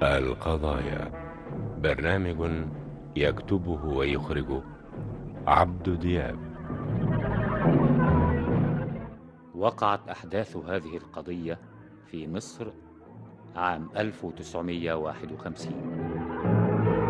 القضايا برنامج يكتبه ويخرجه عبد دياب وقعت أحداث هذه القضية في مصر عام 1951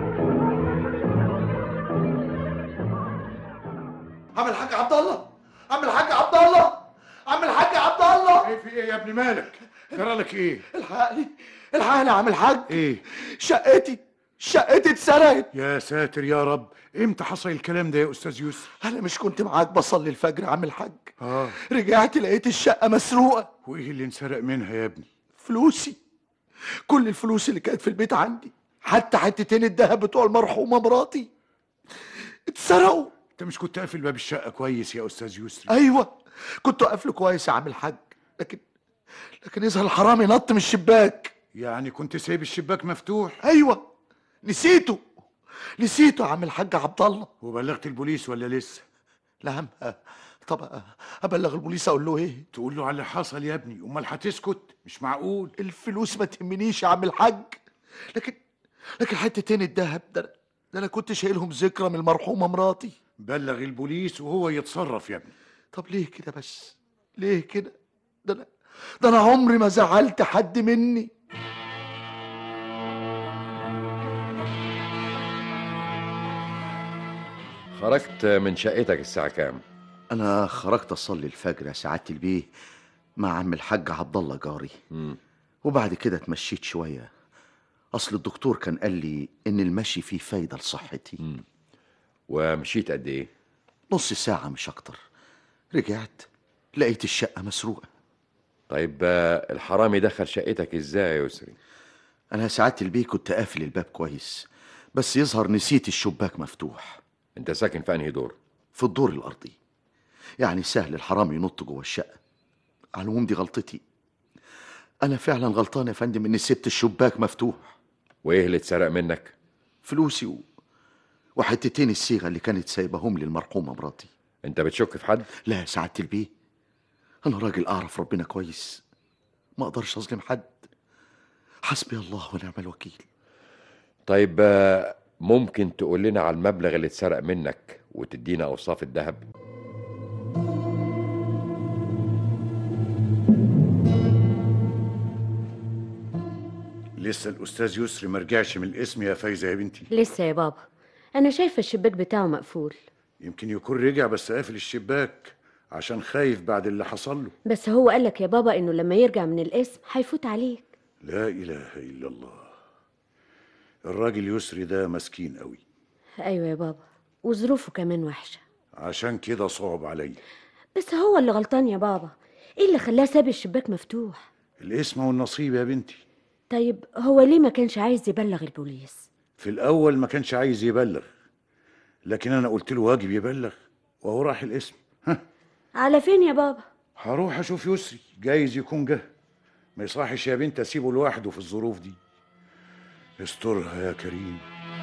عم الحاج عبد الله عم الحاج عبد الله عم الحاج عبد الله ايه في ايه يا ابني مالك جرى لك ايه الحقني الحقني يا عم الحاج ايه شقتي شقتي اتسرقت يا ساتر يا رب امتى حصل الكلام ده يا استاذ يوسف انا مش كنت معاك بصلي الفجر يا عم الحاج اه رجعت لقيت الشقه مسروقه وايه اللي انسرق منها يا ابني فلوسي كل الفلوس اللي كانت في البيت عندي حتى حتتين الذهب بتوع المرحومه مراتي اتسرقوا انت مش كنت قافل باب الشقه كويس يا استاذ يسري ايوه كنت قافله كويس يا عم الحاج لكن لكن يظهر الحرامي نط من الشباك يعني كنت سايب الشباك مفتوح ايوه نسيته نسيته يا عم الحاج عبد الله وبلغت البوليس ولا لسه لا يا عم طب ابلغ البوليس اقول له ايه تقول له على اللي حصل يا ابني امال هتسكت مش معقول الفلوس ما تهمنيش يا عم الحاج لكن لكن حتتين الذهب ده أنا- ده انا كنت شايلهم ذكرى من المرحومه مراتي بلغ البوليس وهو يتصرف يا ابني طب ليه كده بس ليه كده ده انا ده انا عمري ما زعلت حد مني خرجت من شقتك الساعة كام؟ انا خرجت اصلي الفجر يا سعاده البيه مع عم الحاج عبد الله جاري مم. وبعد كده اتمشيت شويه اصل الدكتور كان قال لي ان المشي فيه فايده لصحتي ومشيت قد ايه؟ نص ساعه مش اكتر رجعت لقيت الشقه مسروقه طيب آه، الحرامي دخل شقتك ازاي يا يسري؟ انا يا سعاده البيه كنت قافل الباب كويس بس يظهر نسيت الشباك مفتوح انت ساكن في انهي دور؟ في الدور الارضي يعني سهل الحرام ينط جوه الشقه على العموم دي غلطتي انا فعلا غلطان يا فندم اني سبت الشباك مفتوح وايه اللي اتسرق منك؟ فلوسي و... وحتتين الصيغه اللي كانت سايبهم لي المرحومه مراتي انت بتشك في حد؟ لا يا سعاده البيه انا راجل اعرف ربنا كويس ما اقدرش اظلم حد حسبي الله ونعم الوكيل طيب آه، ممكن تقول لنا على المبلغ اللي اتسرق منك وتدينا اوصاف الذهب؟ لسه الاستاذ يسري ما رجعش من الاسم يا فايزه يا بنتي لسه يا بابا انا شايفه الشباك بتاعه مقفول يمكن يكون رجع بس قافل الشباك عشان خايف بعد اللي حصل له بس هو قالك يا بابا انه لما يرجع من القسم هيفوت عليك لا اله الا الله الراجل يسري ده مسكين قوي ايوه يا بابا وظروفه كمان وحشه عشان كده صعب عليا بس هو اللي غلطان يا بابا ايه اللي خلاه ساب الشباك مفتوح الاسم والنصيب يا بنتي طيب هو ليه ما كانش عايز يبلغ البوليس في الاول ما كانش عايز يبلغ لكن انا قلت له واجب يبلغ وهو راح الاسم ها على فين يا بابا هروح اشوف يسري جايز يكون جه ما يصحش يا بنت اسيبه لوحده في الظروف دي استرها يا كريم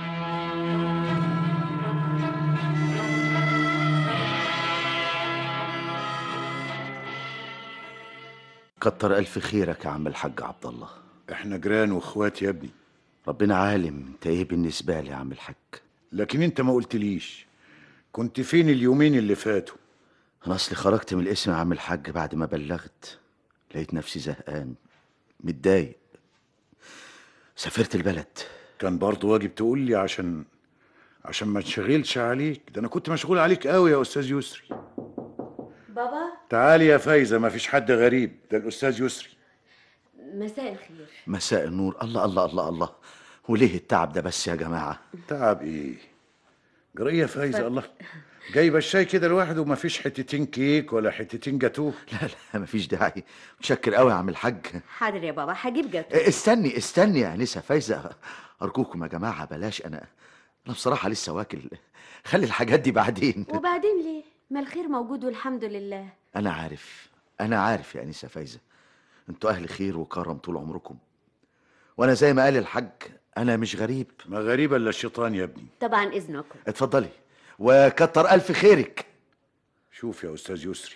كتر الف خيرك يا عم الحاج عبد الله احنا جيران واخوات يا ابني ربنا عالم انت ايه بالنسبه لي يا عم الحاج لكن انت ما قلتليش كنت فين اليومين اللي فاتوا انا اصلي خرجت من الاسم يا عم الحاج بعد ما بلغت لقيت نفسي زهقان متضايق سافرت البلد كان برضه واجب تقول لي عشان عشان ما تشغلش عليك ده انا كنت مشغول عليك قوي يا استاذ يسري بابا تعالي يا فايزه ما فيش حد غريب ده الاستاذ يسري مساء الخير مساء النور الله الله الله الله وليه التعب ده بس يا جماعه تعب ايه جريه يا فايزه الله جايبه الشاي كده لوحده وما فيش حتتين كيك ولا حتتين جاتوه لا لا مفيش داعي متشكر قوي يا عم الحاج حاضر يا بابا هجيب جاتو إيه، استني استني يا انسه فايزه ارجوكم يا جماعه بلاش انا انا بصراحه لسه واكل خلي الحاجات دي بعدين وبعدين ليه ما الخير موجود والحمد لله انا عارف انا عارف يا انسه فايزه انتوا اهل خير وكرم طول عمركم وانا زي ما قال الحاج انا مش غريب ما غريبه الا الشيطان يا ابني طبعا اذنكم اتفضلي وكتر الف خيرك شوف يا استاذ يسري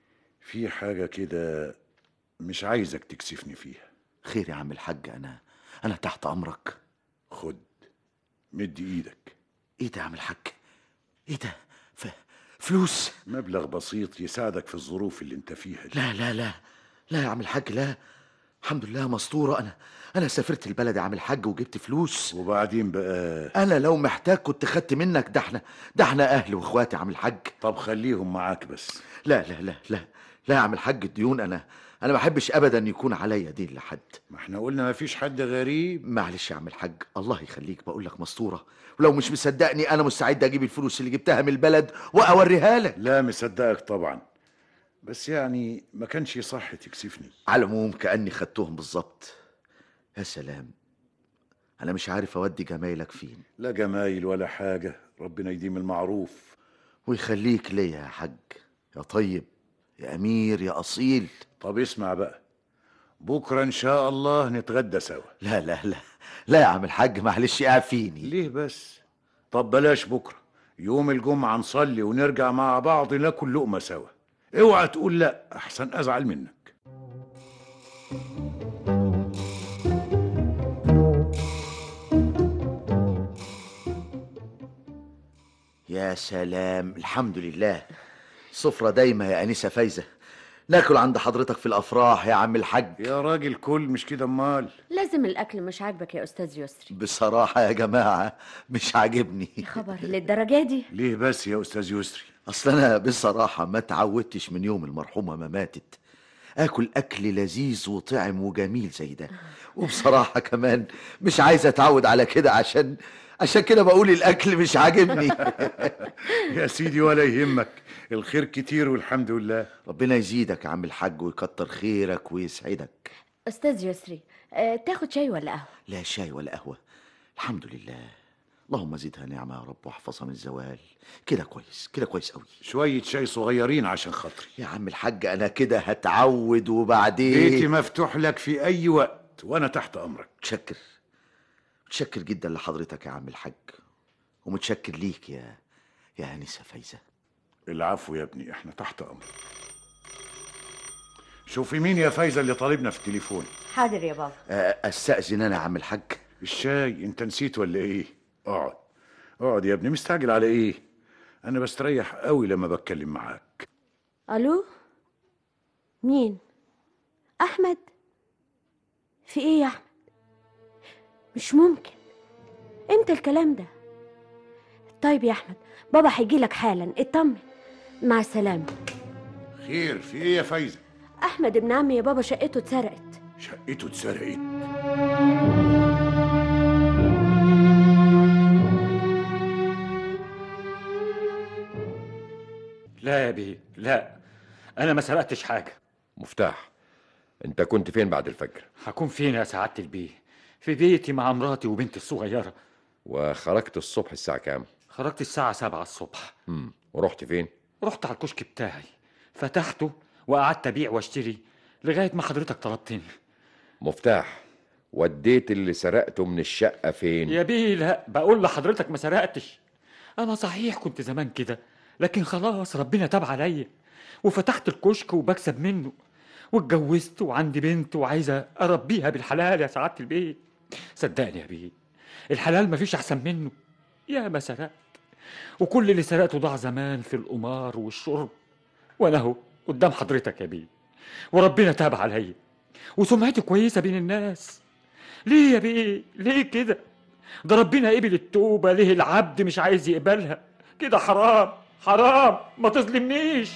في حاجه كده مش عايزك تكسفني فيها خير يا عم الحاج انا انا تحت امرك خد مد ايدك ايه ده يا عم الحاج ايه ده ف... فلوس مبلغ بسيط يساعدك في الظروف اللي انت فيها دي لا لا لا لا يا عم الحاج لا الحمد لله مستورة أنا أنا سافرت البلد يا عم الحاج وجبت فلوس وبعدين بقى أنا لو محتاج كنت خدت منك ده احنا ده احنا أهل وإخواتي يا عم الحاج طب خليهم معاك بس لا لا لا لا لا يا عم الحاج الديون أنا أنا ما أحبش أبدا يكون عليا دين لحد ما احنا قلنا ما فيش حد غريب معلش يا عم الحاج الله يخليك بقول لك مستورة ولو مش مصدقني أنا مستعد أجيب الفلوس اللي جبتها من البلد وأوريها لك لا مصدقك طبعا بس يعني ما كانش يصح تكسفني على العموم كأني خدتهم بالظبط يا سلام أنا مش عارف أودي جمايلك فين لا جمايل ولا حاجة ربنا يديم المعروف ويخليك ليا يا حاج يا طيب يا أمير يا أصيل طب اسمع بقى بكرة إن شاء الله نتغدى سوا لا لا لا لا يا عم الحاج معلش اعفيني ليه بس طب بلاش بكرة يوم الجمعة نصلي ونرجع مع بعض ناكل لقمة سوا اوعى تقول لا أحسن أزعل منك يا سلام الحمد لله سفرة دايمة يا أنسة فايزة ناكل عند حضرتك في الأفراح يا عم الحاج يا راجل كل مش كده امال لازم الأكل مش عاجبك يا أستاذ يسري بصراحة يا جماعة مش عاجبني يا خبر للدرجة دي ليه بس يا أستاذ يسري أصل أنا بصراحة ما تعودتش من يوم المرحومة ما ماتت آكل أكل لذيذ وطعم وجميل زي ده وبصراحة كمان مش عايز أتعود على كده عشان عشان كده بقول الأكل مش عاجبني يا سيدي ولا يهمك الخير كتير والحمد لله ربنا يزيدك يا عم الحاج ويكتر خيرك ويسعدك أستاذ يسري آه، تاخد شاي ولا قهوة لا شاي ولا قهوة الحمد لله اللهم زدها نعمة يا رب واحفظها من الزوال كده كويس كده كويس قوي شوية شاي صغيرين عشان خاطري يا عم الحاج أنا كده هتعود وبعدين بيتي مفتوح لك في أي وقت وأنا تحت أمرك متشكر متشكر جدا لحضرتك يا عم الحاج ومتشكر ليك يا يا أنسة فايزة العفو يا ابني احنا تحت أمرك شوفي مين يا فايزة اللي طالبنا في التليفون حاضر يا بابا آه، أستأذن أنا يا عم الحاج الشاي انت نسيت ولا ايه اقعد اقعد يا ابني مستعجل على ايه انا بستريح قوي لما بتكلم معاك ألو مين أحمد في إيه يا أحمد مش ممكن إمتى الكلام ده طيب يا أحمد بابا هيجيلك حالا اطمن مع السلامة خير في ايه يا فايزة أحمد ابن عمي يا بابا شقته اتسرقت شقته اتسرقت لا يا بيه لا انا ما سرقتش حاجه مفتاح انت كنت فين بعد الفجر هكون فين يا سعاده البيه في بيتي مع مراتي وبنتي الصغيره وخرجت الصبح الساعة كام خرجت الساعه سبعة الصبح مم. ورحت فين رحت على الكشك بتاعي فتحته وقعدت ابيع واشتري لغايه ما حضرتك طلبتني مفتاح وديت اللي سرقته من الشقة فين يا بيه لا بقول لحضرتك ما سرقتش انا صحيح كنت زمان كده لكن خلاص ربنا تاب عليا وفتحت الكشك وبكسب منه واتجوزت وعندي بنت وعايزه اربيها بالحلال يا سعاده البيت صدقني يا بيه الحلال مفيش احسن منه يا ما سرقت وكل اللي سرقته ضاع زمان في القمار والشرب وانا اهو قدام حضرتك يا بيه وربنا تاب عليا وسمعتي كويسه بين الناس ليه يا بيه ليه كده ده ربنا قبل التوبة ليه العبد مش عايز يقبلها كده حرام حرام ما تظلمنيش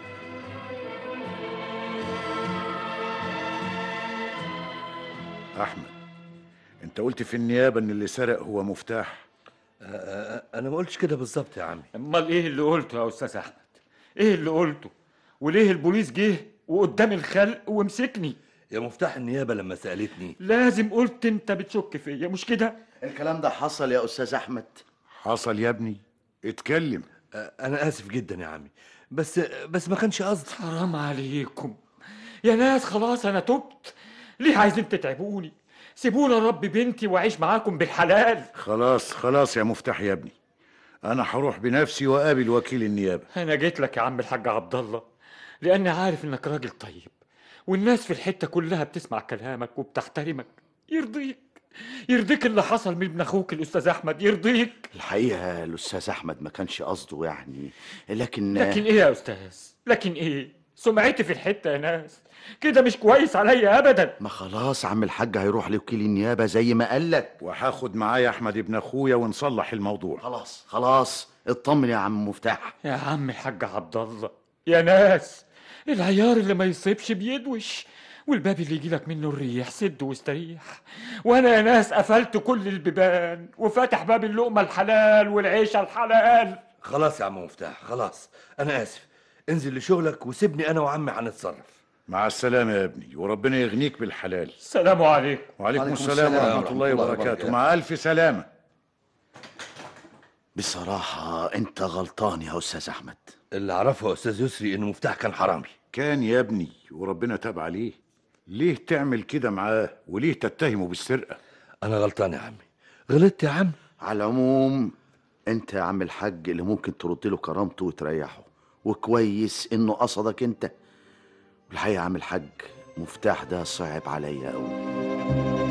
احمد انت قلت في النيابة ان اللي سرق هو مفتاح انا ما قلتش كده بالظبط يا عمي امال ايه اللي قلته يا استاذ احمد ايه اللي قلته وليه البوليس جه وقدام الخلق ومسكني يا مفتاح النيابه لما سالتني لازم قلت انت بتشك فيا مش كده الكلام ده حصل يا أستاذ أحمد حصل يا ابني اتكلم آه، انا اسف جدا يا عمي بس بس ما كانش قصدي حرام عليكم يا ناس خلاص انا تبت ليه عايزين تتعبوني سيبونا ربي بنتي واعيش معاكم بالحلال خلاص خلاص يا مفتاح يا ابني انا هروح بنفسي واقابل وكيل النيابة انا جيت لك يا عم الحاج عبد الله لاني عارف انك راجل طيب والناس في الحته كلها بتسمع كلامك وبتحترمك يرضيك يرضيك اللي حصل من ابن اخوك الاستاذ احمد يرضيك الحقيقة الأستاذ أحمد ما كانش قصده يعني لكن لكن ايه يا استاذ لكن ايه سمعتي في الحته يا ناس كده مش كويس عليا ابدا ما خلاص عم الحاج هيروح لوكيل النيابة زي ما قال لك وهاخد معايا احمد ابن اخويا ونصلح الموضوع خلاص خلاص اطمن يا عم مفتاح يا عم الحاج عبد الله يا ناس العيار اللي ما يصيبش بيدوش والباب اللي يجيلك منه الريح سد واستريح وانا يا ناس قفلت كل البيبان وفاتح باب اللقمه الحلال والعيشه الحلال خلاص يا عم مفتاح خلاص انا اسف انزل لشغلك وسيبني انا وعمي هنتصرف مع السلامة يا ابني وربنا يغنيك بالحلال السلام عليكم وعليكم وعليكم السلام السلام ورحمة الله وبركاته مع ألف سلامة بصراحة أنت غلطان يا أستاذ أحمد اللي اعرفه يا استاذ يسري ان مفتاح كان حرامي كان يا ابني وربنا تاب عليه ليه تعمل كده معاه وليه تتهمه بالسرقة انا غلطان يا عمي غلطت يا عم على العموم أنت يا عم الحاج اللي ممكن ترد له كرامته وتريحه وكويس إنه قصدك أنت الحقيقة يا عم الحاج مفتاح ده صعب عليا أوي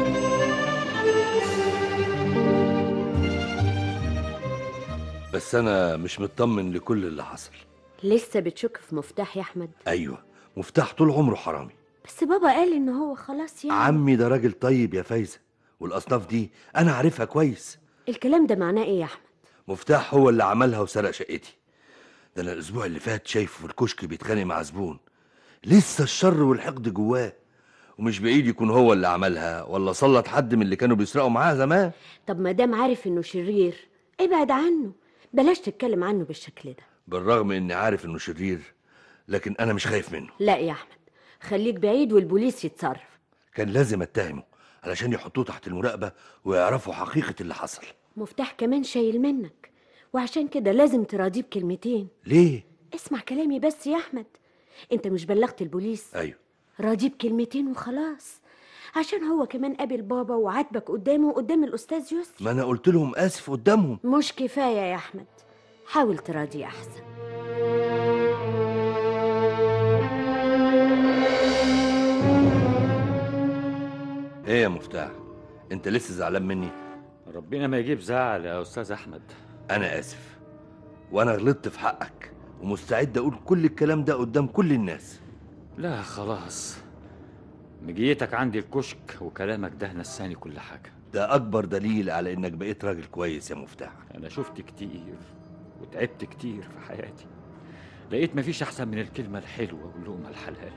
بس انا مش مطمن لكل اللي حصل لسه بتشك في مفتاح يا احمد ايوه مفتاح طول عمره حرامي بس بابا قال ان هو خلاص يعني عمي ده راجل طيب يا فايزه والاصناف دي انا عارفها كويس الكلام ده معناه ايه يا احمد مفتاح هو اللي عملها وسرق شقتي ده انا الاسبوع اللي فات شايفه في الكشك بيتخانق مع زبون لسه الشر والحقد جواه ومش بعيد يكون هو اللي عملها ولا سلط حد من اللي كانوا بيسرقوا معاه زمان طب ما دام عارف انه شرير ابعد عنه بلاش تتكلم عنه بالشكل ده بالرغم اني عارف انه شرير لكن انا مش خايف منه لا يا احمد خليك بعيد والبوليس يتصرف كان لازم اتهمه علشان يحطوه تحت المراقبه ويعرفوا حقيقه اللي حصل مفتاح كمان شايل منك وعشان كده لازم تراضيه بكلمتين ليه اسمع كلامي بس يا احمد انت مش بلغت البوليس ايوه راضيه بكلمتين وخلاص عشان هو كمان قابل بابا وعاتبك قدامه وقدام الاستاذ يسري ما انا قلت لهم اسف قدامهم مش كفايه يا احمد حاول تراضيه احسن ايه يا مفتاح انت لسه زعلان مني ربنا ما يجيب زعل يا استاذ احمد انا اسف وانا غلطت في حقك ومستعد اقول كل الكلام ده قدام كل الناس لا خلاص مجيتك عندي الكشك وكلامك ده نساني كل حاجه ده اكبر دليل على انك بقيت راجل كويس يا مفتاح انا شفت كتير وتعبت كتير في حياتي لقيت مفيش احسن من الكلمه الحلوه واللقمه الحلال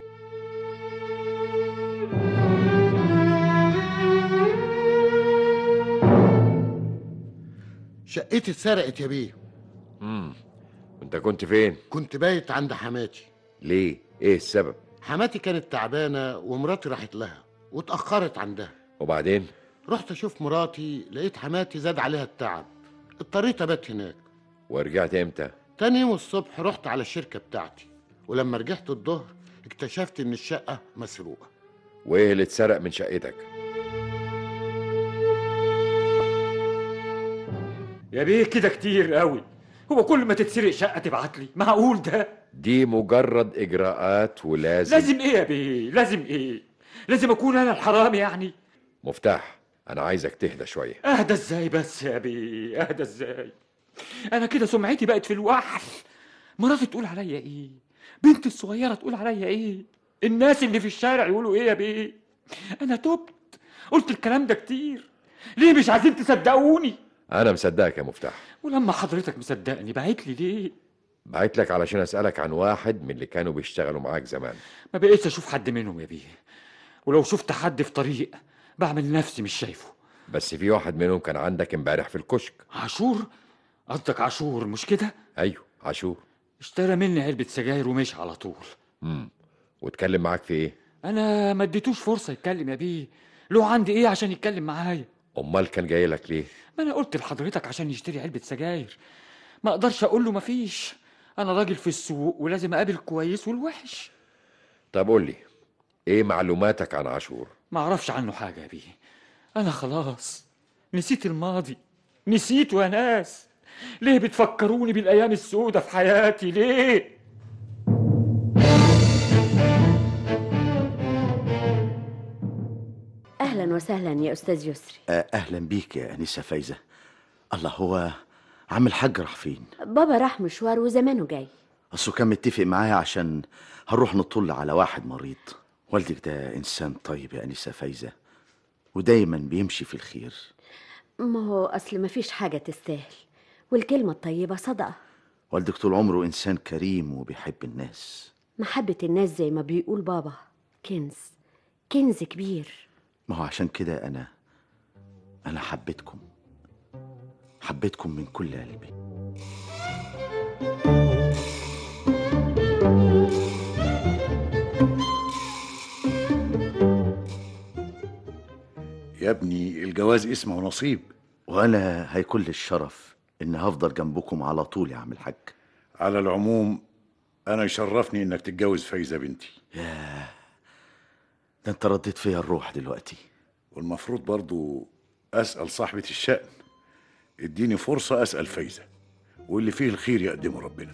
شقتي اتسرقت يا بيه امم انت كنت فين كنت بايت عند حماتي ليه ايه السبب حماتي كانت تعبانة ومراتي راحت لها واتأخرت عندها وبعدين رحت أشوف مراتي لقيت حماتي زاد عليها التعب اضطريت أبات هناك ورجعت امتى تاني يوم الصبح رحت على الشركة بتاعتي ولما رجعت الظهر اكتشفت إن الشقة مسروقة وايه اللي اتسرق من شقتك يا بيه كده كتير قوي هو كل ما تتسرق شقه تبعت لي معقول ده دي مجرد اجراءات ولازم لازم ايه يا بيه لازم ايه لازم اكون انا الحرامي يعني مفتاح انا عايزك تهدى شويه اهدى ازاي بس يا بيه اهدى ازاي انا كده سمعتي بقت في الوحل مراتي تقول عليا ايه بنتي الصغيره تقول عليا ايه الناس اللي في الشارع يقولوا ايه يا بيه انا تبت قلت الكلام ده كتير ليه مش عايزين تصدقوني انا مصدقك يا مفتاح ولما حضرتك مصدقني بعت لي ليه بعت لك علشان اسالك عن واحد من اللي كانوا بيشتغلوا معاك زمان ما بقيتش اشوف حد منهم يا بيه ولو شفت حد في طريق بعمل نفسي مش شايفه بس في واحد منهم كان عندك امبارح في الكشك عاشور قصدك عاشور مش كده ايوه عاشور اشترى مني علبة سجاير ومشي على طول امم واتكلم معاك في ايه انا ما اديتوش فرصة يتكلم يا بيه له عندي ايه عشان يتكلم معايا امال كان جاي لك ليه ما انا قلت لحضرتك عشان يشتري علبة سجاير ما اقدرش اقول له مفيش انا راجل في السوق ولازم اقابل كويس والوحش طب قول لي ايه معلوماتك عن عاشور ما اعرفش عنه حاجة يا بيه انا خلاص نسيت الماضي نسيته يا ناس ليه بتفكروني بالايام السودة في حياتي ليه اهلا اهلا وسهلا يا استاذ يسري آه، اهلا بيك يا انسه فايزه الله هو عم الحاج راح فين بابا راح مشوار وزمانه جاي اصله كان متفق معايا عشان هنروح نطل على واحد مريض والدك ده انسان طيب يا انسه فايزه ودايما بيمشي في الخير ما هو اصل مفيش حاجه تستاهل والكلمه الطيبه صدقه والدك طول عمره انسان كريم وبيحب الناس محبه الناس زي ما بيقول بابا كنز كنز كبير ما هو عشان كده انا انا حبيتكم حبيتكم من كل قلبي يا ابني الجواز اسمه نصيب وانا هيكون لي الشرف ان هفضل جنبكم على طول يا عم الحاج على العموم انا يشرفني انك تتجوز فايزه بنتي ده انت رديت فيا الروح دلوقتي والمفروض برضو اسال صاحبه الشأن اديني فرصه اسال فايزه واللي فيه الخير يقدمه ربنا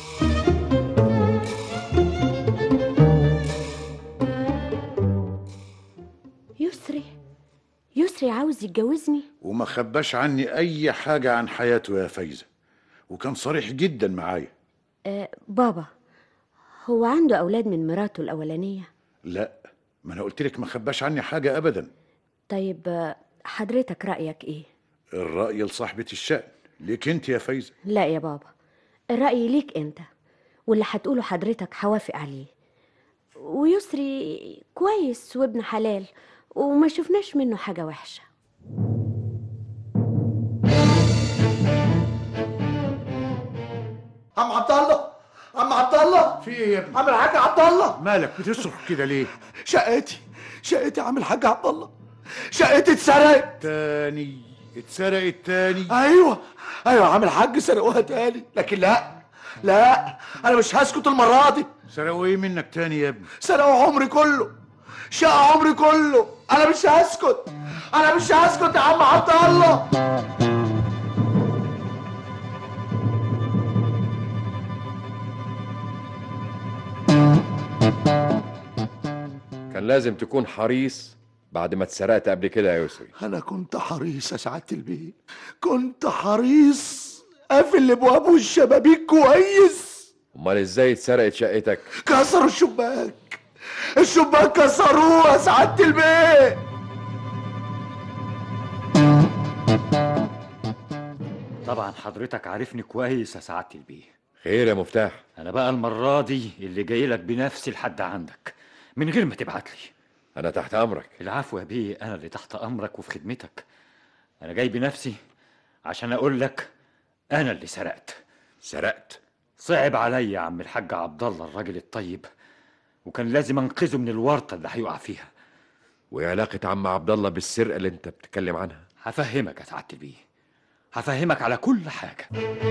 يسري يسري عاوز يتجوزني وما خباش عني اي حاجه عن حياته يا فايزه وكان صريح جدا معايا آه بابا هو عنده اولاد من مراته الاولانيه لا ما انا قلت لك ما خباش عني حاجه ابدا طيب آه، حضرتك رايك ايه الراي لصاحبه الشأن ليك انت يا فايزه لا يا بابا الرأي ليك انت واللي هتقوله حضرتك هوافق عليه ويسري كويس وابن حلال وما شفناش منه حاجة وحشة عم عبد الله عم عبد الله في ايه يا ابني عم الحاج عبد الله مالك بتصرخ كده ليه شقتي شقتي يا عم الحاج عبد الله شقتي اتسرقت تاني اتسرقت تاني ايوه ايوه يا عم الحاج سرقوها تاني لكن لا لا انا مش هسكت المره دي سرقوا ايه منك تاني يا ابني سرقوا عمري كله شقى عمري كله انا مش هسكت انا مش هسكت يا عم عبد الله كان لازم تكون حريص بعد ما اتسرقت قبل كده يا يسري انا كنت حريص يا سعاده البيه كنت حريص قافل الابواب والشبابيك كويس امال ازاي اتسرقت شقتك كسروا الشباك الشباك كسروه يا سعاده البيه طبعا حضرتك عارفني كويس يا سعادة البيه خير يا مفتاح انا بقى المرة دي اللي جاي لك بنفسي لحد عندك من غير ما تبعت لي انا تحت امرك العفو يا بيه انا اللي تحت امرك وفي خدمتك انا جاي بنفسي عشان اقول لك انا اللي سرقت سرقت صعب عليا يا عم الحاج عبد الله الراجل الطيب وكان لازم انقذه من الورطه اللي هيقع فيها وايه علاقه عم عبد الله بالسرقه اللي انت بتتكلم عنها هفهمك يا سعاده البيه هفهمك على كل حاجه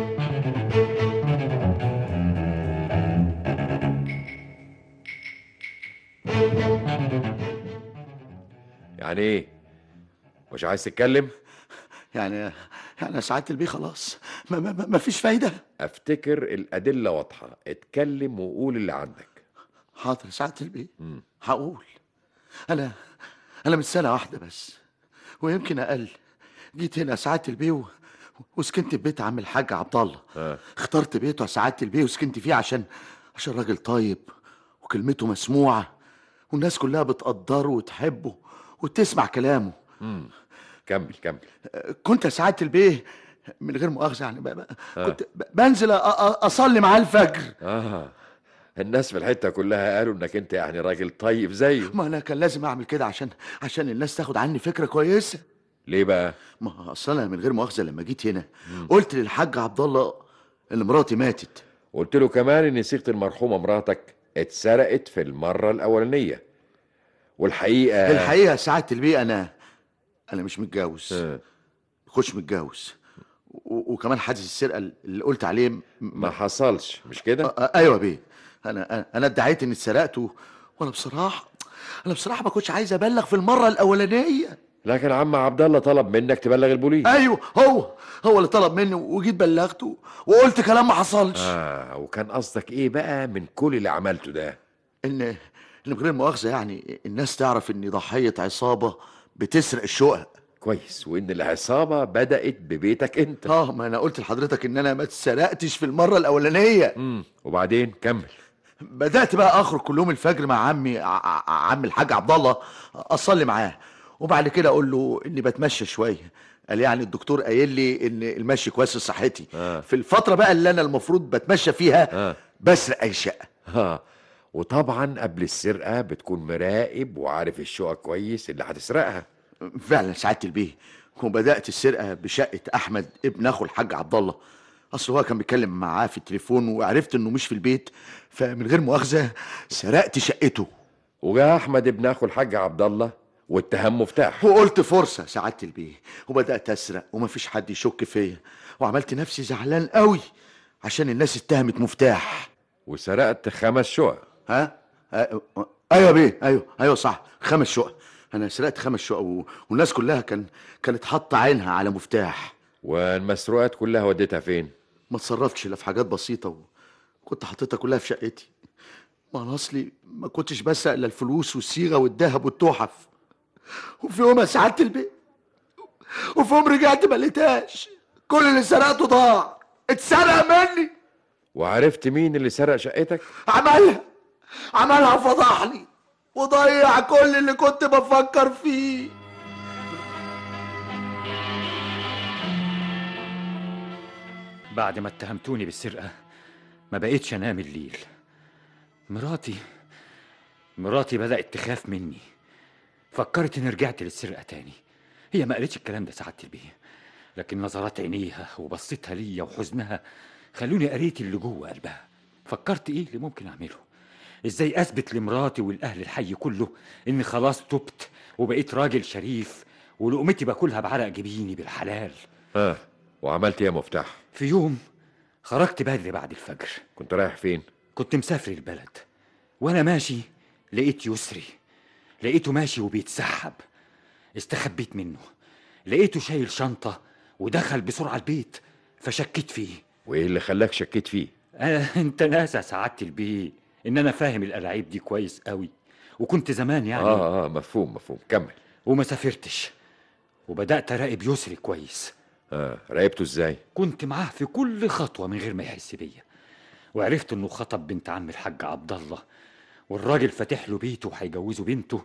يعني ايه مش عايز تتكلم يعني يعني يا سعاده البيه خلاص ما, ما, ما- ما فيش فايده افتكر الادله واضحه اتكلم وقول اللي عندك حاضر يا سعاده البيه هقول انا انا من سنه واحده بس ويمكن اقل جيت هنا يا سعاده البيه و... وسكنت في بيت عم الحاج عبد الله آه. اخترت بيته يا سعاده البيه وسكنت فيه عشان عشان راجل طيب وكلمته مسموعه والناس كلها بتقدره وتحبه وتسمع كلامه كمل كمل كنت يا سعاده البيه من غير مؤاخذه يعني ب... ب... كنت ب... بنزل أ... أ... اصلي معاه الفجر اه الناس في الحته كلها قالوا انك انت يعني راجل طيب زيه ما انا كان لازم اعمل كده عشان عشان الناس تاخد عني فكره كويسه ليه بقى ما اصل انا من غير مؤاخذه لما جيت هنا قلت للحاج عبد الله ان مراتي ماتت قلت له كمان ان صيغه المرحومه مراتك اتسرقت في المره الاولانيه والحقيقه الحقيقه يا سعاده البيه انا انا مش متجوز آه. كنتش متجوز و... وكمان حادث السرقه اللي قلت عليه م... ما حصلش مش كده آه، ايوه يا بيه انا انا أنا ادعيت اني اتسرقت و... وانا بصراحه انا بصراحه ما كنتش عايز ابلغ في المره الاولانيه لكن عم عبد الله طلب منك تبلغ البوليس ايوه هو هو اللي طلب مني وجيت بلغته وقلت كلام ما حصلش اه وكان قصدك ايه بقى من كل اللي عملته ده ان ان من غير مؤاخذه يعني الناس تعرف اني ضحيه عصابه بتسرق الشقق كويس وان العصابه بدات ببيتك انت اه ما انا قلت لحضرتك ان انا ما اتسرقتش في المره الاولانيه امم وبعدين كمل بدات بقى اخرج كل يوم الفجر مع عمي ع- ع- عم الحاج عبد الله اصلي معاه وبعد كده اقول له اني بتمشى شويه قال يعني الدكتور قايل لي ان المشي كويس لصحتي آه. في الفتره بقى اللي انا المفروض بتمشى فيها آه. بسرق اي شقه ها وطبعا قبل السرقه بتكون مراقب وعارف الشقه كويس اللي هتسرقها فعلا سعاده البيه وبدات السرقه بشقه احمد ابن اخو الحاج عبد الله اصل هو كان بيتكلم معاه في التليفون وعرفت انه مش في البيت فمن غير مؤاخذه سرقت شقته وجاء احمد ابن اخو الحاج عبد الله واتهم مفتاح وقلت فرصه سعاده البيه وبدات اسرق ومفيش حد يشك فيا وعملت نفسي زعلان قوي عشان الناس اتهمت مفتاح وسرقت خمس شقق ها آه، ايوه يا بيه ايوه ايوه صح خمس شقق انا سرقت خمس شقق و... والناس كلها كان كانت حاطه عينها على مفتاح والمسروقات كلها وديتها فين ما اتصرفتش الا في حاجات بسيطه وكنت حاططها كلها في شقتي ما انا اصلي ما كنتش بسرق الا الفلوس والصيغه والذهب والتحف وفي يوم سعدت البيت وفي يوم رجعت ما لقيتهاش كل اللي سرقته ضاع اتسرق مني وعرفت مين اللي سرق شقتك عملها عملها فضحني وضيع كل اللي كنت بفكر فيه بعد ما اتهمتوني بالسرقة ما بقيتش انام الليل مراتي مراتي بدأت تخاف مني فكرت اني رجعت للسرقة تاني هي ما قالتش الكلام ده سعادة البيه لكن نظرات عينيها وبصتها ليا وحزنها خلوني قريت اللي جوه قلبها فكرت ايه اللي ممكن اعمله ازاي اثبت لمراتي والاهل الحي كله اني خلاص تبت وبقيت راجل شريف ولقمتي باكلها بعرق جبيني بالحلال ها وعملت ايه يا مفتاح في يوم خرجت بدري بعد الفجر كنت رايح فين كنت مسافر البلد وانا ماشي لقيت يسري لقيته ماشي وبيتسحب استخبيت منه لقيته شايل شنطة ودخل بسرعة البيت فشكيت فيه وايه اللي خلاك شكيت فيه أنا انت ناسى سعادة البيه ان انا فاهم الالعاب دي كويس قوي وكنت زمان يعني اه اه مفهوم مفهوم كمل وما سافرتش وبدأت أراقب يسري كويس اه راقبته ازاي كنت معاه في كل خطوة من غير ما يحس بيا وعرفت انه خطب بنت عم الحاج عبد الله والراجل فاتح له بيته وهيجوزه بنته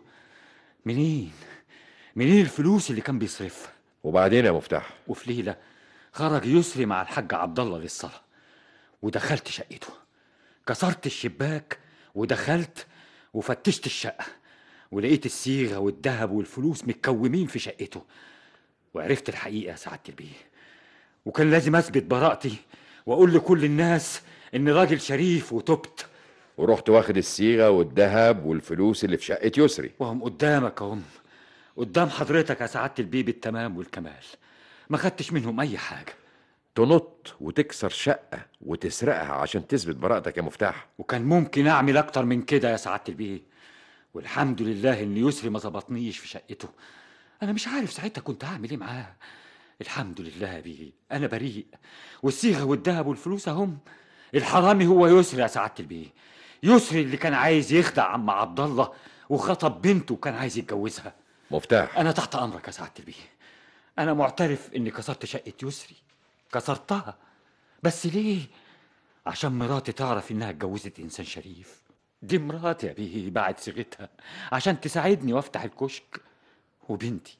منين منين الفلوس اللي كان بيصرفها وبعدين يا مفتاح وفي ليلة خرج يسري مع الحاج عبد الله للصلاة ودخلت شقته كسرت الشباك ودخلت وفتشت الشقة ولقيت الصيغة والذهب والفلوس متكومين في شقته وعرفت الحقيقة سعادة البيه وكان لازم أثبت براءتي وأقول لكل الناس إني راجل شريف وتبت ورحت واخد الصيغه والذهب والفلوس اللي في شقه يسري وهم قدامك اهم قدام حضرتك يا سعادة البيه بالتمام والكمال ما خدتش منهم أي حاجة تنط وتكسر شقه وتسرقها عشان تثبت براءتك يا مفتاح وكان ممكن أعمل أكتر من كده يا سعادة البيه والحمد لله إن يسري ما ظبطنيش في شقته أنا مش عارف ساعتها كنت هعمل إيه معاه الحمد لله يا بيه أنا بريء والصيغة والذهب والفلوس أهم الحرامي هو يسري يا سعادة البيه يسري اللي كان عايز يخدع عم عبد الله وخطب بنته وكان عايز يتجوزها مفتاح أنا تحت أمرك يا سعادة البيه أنا معترف إني كسرت شقة يسري كسرتها بس ليه؟ عشان مراتي تعرف إنها اتجوزت إنسان شريف دي مراتي يا بيه بعد صيغتها عشان تساعدني وافتح الكشك وبنتي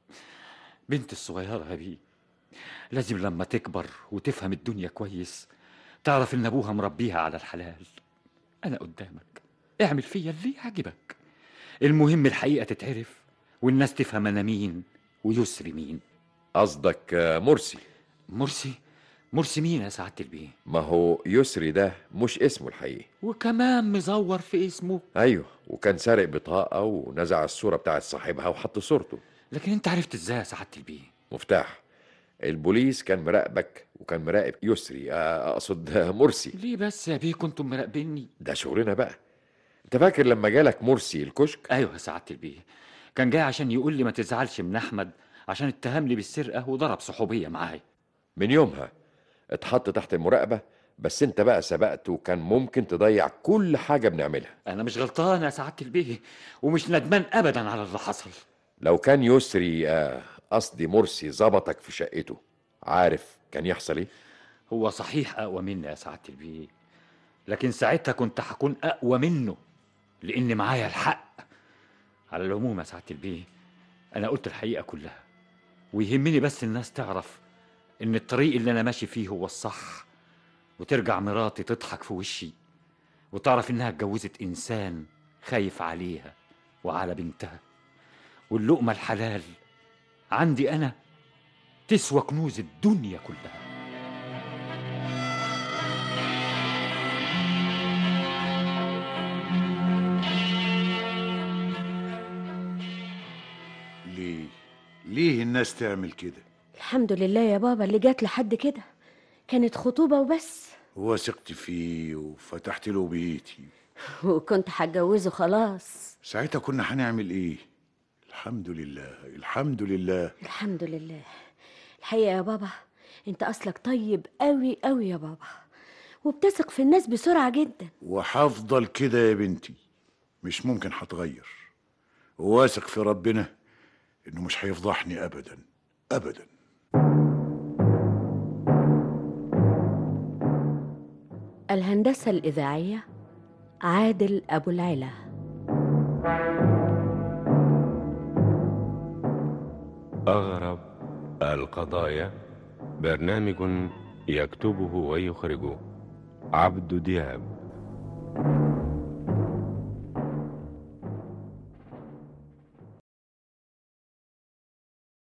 بنتي الصغيرة يا بيه لازم لما تكبر وتفهم الدنيا كويس تعرف إن أبوها مربيها على الحلال أنا قدامك اعمل فيا اللي يعجبك المهم الحقيقة تتعرف والناس تفهم أنا مين ويسري مين قصدك آه، مرسي مرسي مرسي مين يا سعادة البيه ما هو يسري ده مش اسمه الحقيقي وكمان مزور في اسمه ايوه وكان سارق بطاقه ونزع الصوره بتاعت صاحبها وحط صورته لكن انت عرفت ازاي يا سعادة البيه مفتاح البوليس كان مراقبك وكان مراقب يسري آه، اقصد آه، مرسي ليه بس يا بيه كنتم مراقبيني ده شغلنا بقى انت فاكر لما جالك مرسي الكشك ايوه يا سعادة البيه كان جاي عشان يقول لي ما تزعلش من احمد عشان اتهمني بالسرقة وضرب صحوبية معايا من يومها اتحط تحت المراقبه بس انت بقى سبقت وكان ممكن تضيع كل حاجه بنعملها انا مش غلطان يا سعادة البيه ومش ندمان ابدا على اللي حصل لو كان يسري آه، قصدي مرسي ظبطك في شقته عارف كان يحصل ايه هو صحيح اقوى مني يا سعاده البيه لكن ساعتها كنت هكون اقوى منه لان معايا الحق على العموم يا سعاده البيه انا قلت الحقيقه كلها ويهمني بس الناس تعرف ان الطريق اللي انا ماشي فيه هو الصح وترجع مراتي تضحك في وشي وتعرف انها اتجوزت انسان خايف عليها وعلى بنتها واللقمه الحلال عندي انا تسوى كنوز الدنيا كلها ليه ليه الناس تعمل كده الحمد لله يا بابا اللي جات لحد كده كانت خطوبة وبس وثقت فيه وفتحت له بيتي وكنت هتجوزه خلاص ساعتها كنا هنعمل ايه الحمد لله الحمد لله الحمد لله الحقيقة يا بابا انت اصلك طيب قوي قوي يا بابا وبتثق في الناس بسرعة جدا وهفضل كده يا بنتي مش ممكن هتغير واثق في ربنا انه مش هيفضحني ابدا ابدا الهندسة الإذاعية عادل أبو العلا أغرب القضايا برنامج يكتبه ويخرجه عبد دياب